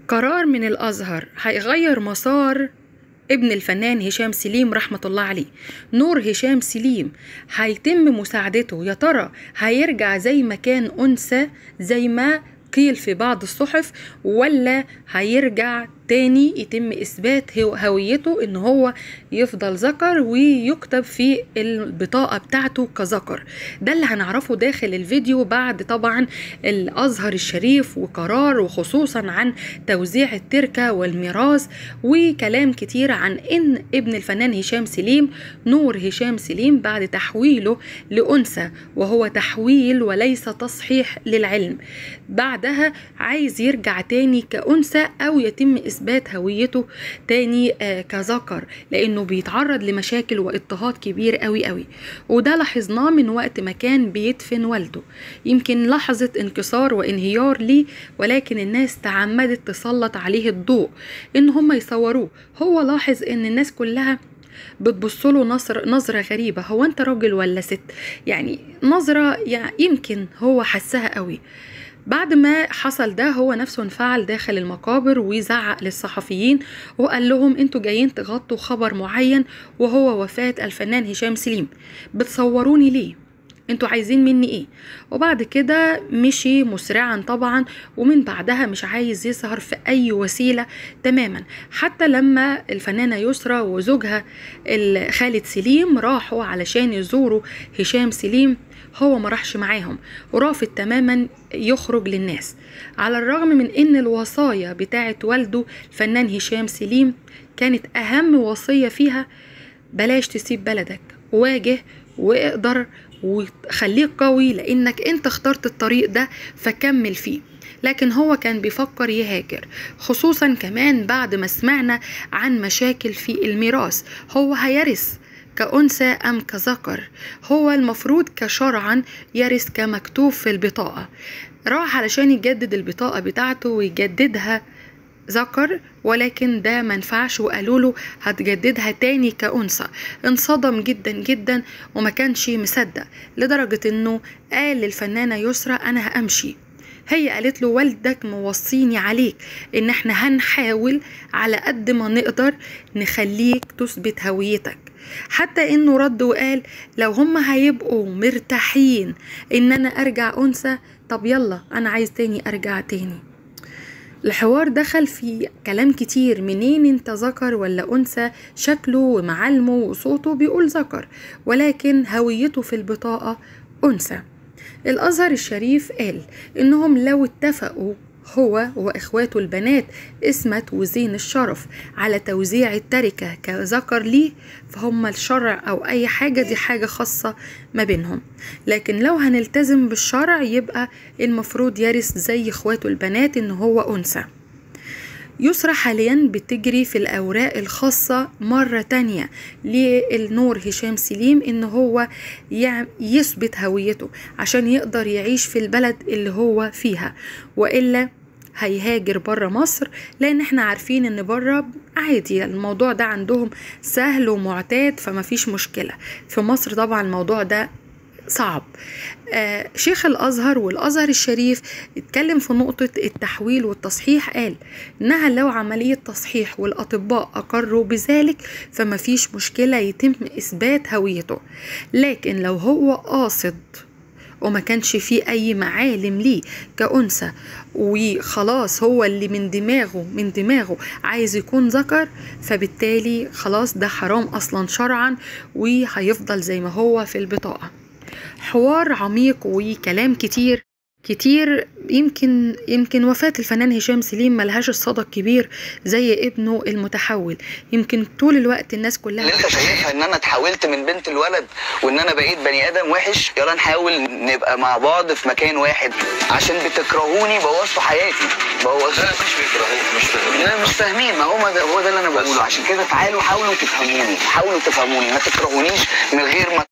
قرار من الأزهر هيغير مسار ابن الفنان هشام سليم رحمة الله عليه نور هشام سليم هيتم مساعدته يا ترى هيرجع زي ما كان أنثى زي ما قيل في بعض الصحف ولا هيرجع تاني يتم اثبات هويته ان هو يفضل ذكر ويكتب في البطاقه بتاعته كذكر ده اللي هنعرفه داخل الفيديو بعد طبعا الازهر الشريف وقرار وخصوصا عن توزيع التركه والميراث وكلام كتير عن ان ابن الفنان هشام سليم نور هشام سليم بعد تحويله لانثى وهو تحويل وليس تصحيح للعلم بعدها عايز يرجع تاني كانثى او يتم اثبات هويته تاني آه كذكر لانه بيتعرض لمشاكل واضطهاد كبير قوي قوي وده لاحظناه من وقت ما كان بيدفن والده يمكن لحظة انكسار وانهيار ليه ولكن الناس تعمدت تسلط عليه الضوء ان هم يصوروه هو لاحظ ان الناس كلها بتبصله نظر نظرة غريبة هو انت راجل ولا ست يعني نظرة يعني يمكن هو حسها قوي بعد ما حصل ده هو نفسه انفعل داخل المقابر وزعق للصحفيين وقال لهم انتوا جايين تغطوا خبر معين وهو وفاة الفنان هشام سليم بتصوروني ليه انتوا عايزين مني ايه وبعد كده مشي مسرعا طبعا ومن بعدها مش عايز يظهر في اي وسيله تماما حتى لما الفنانه يسرى وزوجها خالد سليم راحوا علشان يزوروا هشام سليم هو ما راحش معاهم ورافض تماما يخرج للناس على الرغم من ان الوصايا بتاعه والده الفنان هشام سليم كانت اهم وصيه فيها بلاش تسيب بلدك واجه واقدر وخليك قوي لانك انت اخترت الطريق ده فكمل فيه لكن هو كان بيفكر يهاجر خصوصا كمان بعد ما سمعنا عن مشاكل في الميراث هو هيرث كأنثى أم كذكر هو المفروض كشرعا يرث كمكتوب في البطاقة راح علشان يجدد البطاقة بتاعته ويجددها ذكر ولكن ده منفعش وقالوا له هتجددها تاني كأنثى انصدم جدا جدا وما كانش مصدق لدرجة انه قال للفنانة يسرى انا همشي هي قالت له والدك موصيني عليك ان احنا هنحاول على قد ما نقدر نخليك تثبت هويتك حتى انه رد وقال لو هم هيبقوا مرتاحين ان انا ارجع انثى طب يلا انا عايز تاني ارجع تاني الحوار دخل في كلام كتير منين انت ذكر ولا انثى شكله ومعالمه وصوته بيقول ذكر ولكن هويته في البطاقة انثى الازهر الشريف قال انهم لو اتفقوا هو واخواته البنات اسمت وزين الشرف على توزيع التركه كذكر ليه فهم الشرع او اي حاجه دي حاجه خاصه ما بينهم لكن لو هنلتزم بالشرع يبقى المفروض يرث زي اخواته البنات ان هو انثى يسرى حاليا بتجري في الأوراق الخاصة مرة تانية للنور هشام سليم إن هو يثبت هويته عشان يقدر يعيش في البلد اللي هو فيها وإلا هيهاجر بره مصر لان احنا عارفين ان بره عادي الموضوع ده عندهم سهل ومعتاد فما فيش مشكله في مصر طبعا الموضوع ده صعب آه شيخ الازهر والازهر الشريف اتكلم في نقطه التحويل والتصحيح قال انها لو عمليه تصحيح والاطباء اقروا بذلك فما فيش مشكله يتم اثبات هويته لكن لو هو قاصد وما كانش فيه اي معالم ليه كأنثى وخلاص هو اللي من دماغه من دماغه عايز يكون ذكر فبالتالي خلاص ده حرام اصلا شرعا وهيفضل زي ما هو في البطاقه حوار عميق وكلام كتير كتير يمكن يمكن وفاة الفنان هشام سليم ملهاش الصدى الكبير زي ابنه المتحول يمكن طول الوقت الناس كلها اللي انت شايفها ان انا اتحولت من بنت الولد وان انا بقيت بني ادم وحش يلا نحاول نبقى مع بعض في مكان واحد عشان بتكرهوني بوظتوا حياتي بوظتوا لا مش بيكرهوك مش فاهمين لا مش فاهمين ما هو ده هو ده اللي انا بقوله عشان كده تعالوا حاولوا تفهموني حاولوا تفهموني ما تكرهونيش من غير ما